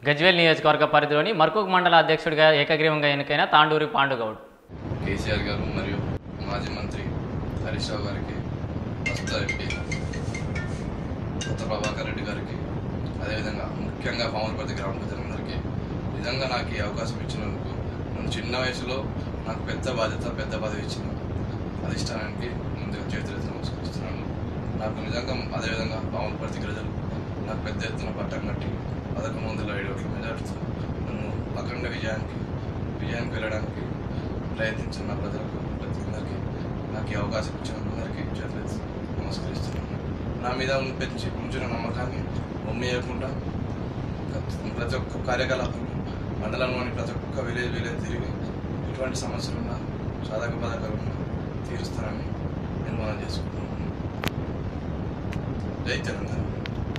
గజ్వేల్ నియోజకవర్గ పరిధిలోని మర్కూక్ మండల అధ్యక్షుడిగా ఏకగ్రీవంగా ఎన్నికైన తాండూరి పాండుగౌడ్ కేసీఆర్ గారు మరియు మాజీ మంత్రి హరీష్ రావు గారికి ప్రస్తుత ఎంపీ కొత్త ప్రభాకర్ రెడ్డి గారికి అదేవిధంగా ముఖ్యంగా పాములపర్తి గ్రామ ప్రజలందరికీ నిజంగా నాకు ఈ అవకాశం ఇచ్చినందుకు నేను చిన్న వయసులో నాకు పెద్ద బాధ్యత పెద్ద పదవి ఇచ్చిన అధిష్టానానికి ముందుగా చేతులెత్తి నమస్కరిస్తున్నాను నాకు నిజంగా అదేవిధంగా పాములపర్తి ప్రజలు నాకు పెద్ద ఎత్తున పట్టం కట్టి పదకొండు వందల ఏడు ఓట్ల మెజార్టీతో నన్ను అఖండ విజయానికి విజయానికి వెళ్ళడానికి ప్రయత్నించిన నా ప్రజలకు ప్రతి ఒక్కరికి నాకు ఈ అవకాశం ఇచ్చిన అందరికీ చేతులెత్తి నమస్కరిస్తున్నాను నా మీద ఉన్న పెంచి ఉంచిన నమ్మకాన్ని బొమ్మేయకుండా ప్రతి ఒక్క కార్యకలాపం మండలంలోని ప్రతి ఒక్క విలేజ్ విలేజ్ తిరిగి ఎటువంటి సమస్యలున్నా సాధక బాధకాలున్నా తీరుస్తానని నిర్మాణం చేసుకుంటున్నాను జై తెలంగాణ